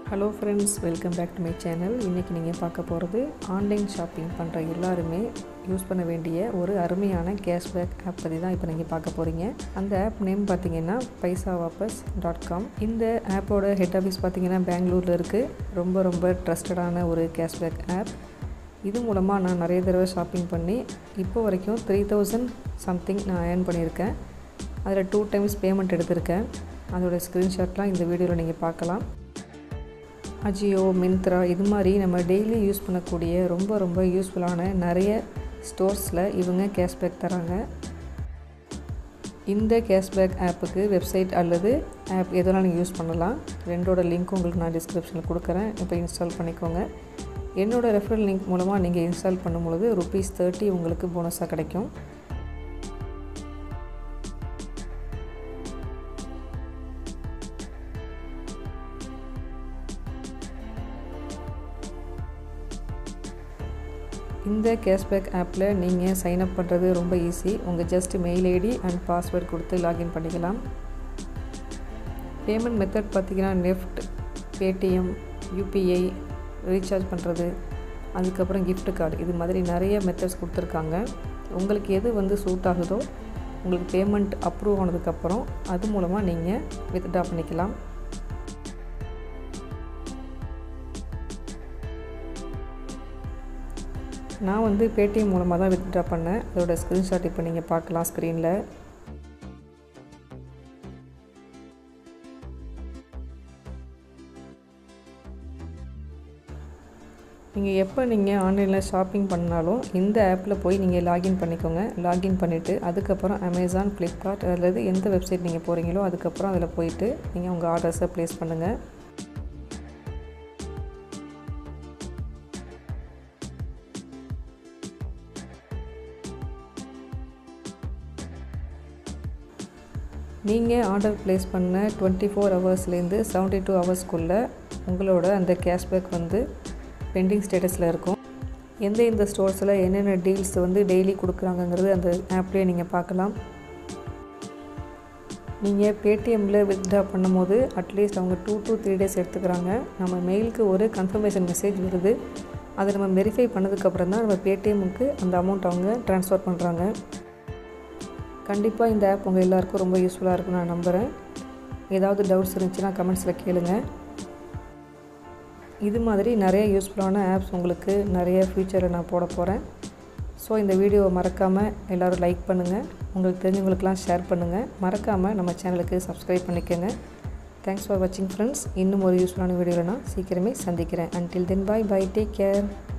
hello friends welcome back to my channel இன்றைக்கி நீங்கள் பார்க்க போகிறது ஆன்லைன் ஷாப்பிங் பண்ணுற எல்லாருமே யூஸ் பண்ண வேண்டிய ஒரு அருமையான கேஷ்பேக் ஆப் பற்றி தான் இப்போ நீங்கள் பார்க்க போகிறீங்க அந்த ஆப் நேம் பார்த்தீங்கன்னா பைசா வாபஸ் டாட் காம் இந்த ஆப்போட ஹெட் ஆஃபீஸ் பார்த்தீங்கன்னா பெங்களூரில் இருக்குது ரொம்ப ரொம்ப ட்ரஸ்டடான ஒரு கேஷ்பேக் ஆப் இது மூலமாக நான் நிறைய தடவை ஷாப்பிங் பண்ணி இப்போ வரைக்கும் த்ரீ தௌசண்ட் சம்திங் நான் ஏர்ன் பண்ணியிருக்கேன் அதில் டூ டைம்ஸ் பேமெண்ட் எடுத்திருக்கேன் அதோடய ஸ்க்ரீன்ஷாட்லாம் இந்த வீடியோவில் நீங்கள் பார்க்கலாம் அஜியோ மிந்த்ரா இது மாதிரி நம்ம டெய்லி யூஸ் பண்ணக்கூடிய ரொம்ப ரொம்ப யூஸ்ஃபுல்லான நிறைய ஸ்டோர்ஸில் இவங்க கேஷ்பேக் தராங்க இந்த கேஷ்பேக் ஆப்புக்கு வெப்சைட் அல்லது ஆப் எதெல்லாம் நீங்கள் யூஸ் பண்ணலாம் ரெண்டோட லிங்க் உங்களுக்கு நான் டிஸ்கிரிப்ஷனில் கொடுக்குறேன் இப்போ இன்ஸ்டால் பண்ணிக்கோங்க என்னோடய ரெஃபரல் லிங்க் மூலமாக நீங்கள் இன்ஸ்டால் பண்ணும்பொழுது ருபீஸ் தேர்ட்டி உங்களுக்கு போனஸாக கிடைக்கும் இந்த கேஷ்பேக் ஆப்பில் நீங்கள் சைன் அப் பண்ணுறது ரொம்ப ஈஸி உங்கள் just mail ID and password கொடுத்து லாகின் பண்ணிக்கலாம் பேமெண்ட் மெத்தட் பார்த்திங்கன்னா நெஃப்ட் பேடிஎம் யூபிஐ ரீசார்ஜ் பண்ணுறது அதுக்கப்புறம் gift கார்டு இது மாதிரி நிறைய மெத்தட்ஸ் கொடுத்துருக்காங்க உங்களுக்கு எது வந்து சூட் ஆகுதோ உங்களுக்கு பேமெண்ட் அப்ரூவ் ஆனதுக்கப்புறம் அது மூலமாக நீங்கள் வித்ட்ரா பண்ணிக்கலாம் நான் வந்து பேடிஎம் மூலமாக தான் வித்ட்ரா பண்ணேன் அதோட ஸ்க்ரீன்ஷாட் இப்போ நீங்கள் பார்க்கலாம் ஸ்க்ரீனில் நீங்கள் எப்போ நீங்கள் ஆன்லைனில் ஷாப்பிங் பண்ணாலும் இந்த ஆப்பில் போய் நீங்கள் லாகின் பண்ணிக்கோங்க லாகின் பண்ணிவிட்டு அதுக்கப்புறம் அமேசான் ஃப்ளிப்கார்ட் அல்லது எந்த வெப்சைட் நீங்கள் போகிறீங்களோ அதுக்கப்புறம் அதில் போயிட்டு நீங்கள் உங்கள் ஆர்டர்ஸை ப்ளேஸ் பண்ணுங்கள் நீங்கள் ஆர்டர் ப்ளேஸ் பண்ண டுவெண்ட்டி ஃபோர் ஹவர்ஸ்லேருந்து செவன்ட்டி டூ ஹவர்ஸ்க்குள்ளே உங்களோட அந்த கேஷ்பேக் வந்து பெண்டிங் ஸ்டேட்டஸில் இருக்கும் எந்த இந்த ஸ்டோர்ஸில் என்னென்ன டீல்ஸ் வந்து டெய்லி கொடுக்குறாங்கங்கிறது அந்த ஆப்லேயே நீங்கள் பார்க்கலாம் நீங்கள் பேடிஎம்மில் வித்ட்ரா பண்ணும்போது அட்லீஸ்ட் அவங்க டூ டூ த்ரீ டேஸ் எடுத்துக்கிறாங்க நம்ம மெயிலுக்கு ஒரு கன்ஃபர்மேஷன் மெசேஜ் வருது அதை நம்ம வெரிஃபை பண்ணதுக்கப்புறம் தான் நம்ம பேடிஎம்முக்கு அந்த அமௌண்ட் அவங்க ட்ரான்ஸ்ஃபர் பண்ணுறாங்க கண்டிப்பாக இந்த ஆப் உங்கள் எல்லாருக்கும் ரொம்ப யூஸ்ஃபுல்லாக இருக்கும் நான் நம்புகிறேன் ஏதாவது டவுட்ஸ் இருந்துச்சுன்னா கமெண்ட்ஸில் கேளுங்க இது மாதிரி நிறைய யூஸ்ஃபுல்லான ஆப்ஸ் உங்களுக்கு நிறைய ஃப்யூச்சரில் நான் போட போகிறேன் ஸோ இந்த வீடியோவை மறக்காமல் எல்லோரும் லைக் பண்ணுங்கள் உங்களுக்கு தெரிஞ்சவங்களுக்கெல்லாம் ஷேர் பண்ணுங்கள் மறக்காமல் நம்ம சேனலுக்கு சப்ஸ்கிரைப் பண்ணிக்கோங்க தேங்க்ஸ் ஃபார் வாட்சிங் ஃப்ரெண்ட்ஸ் இன்னும் ஒரு யூஸ்ஃபுல்லான வீடியோவில் நான் சீக்கிரமே சந்திக்கிறேன் until then bye bye take care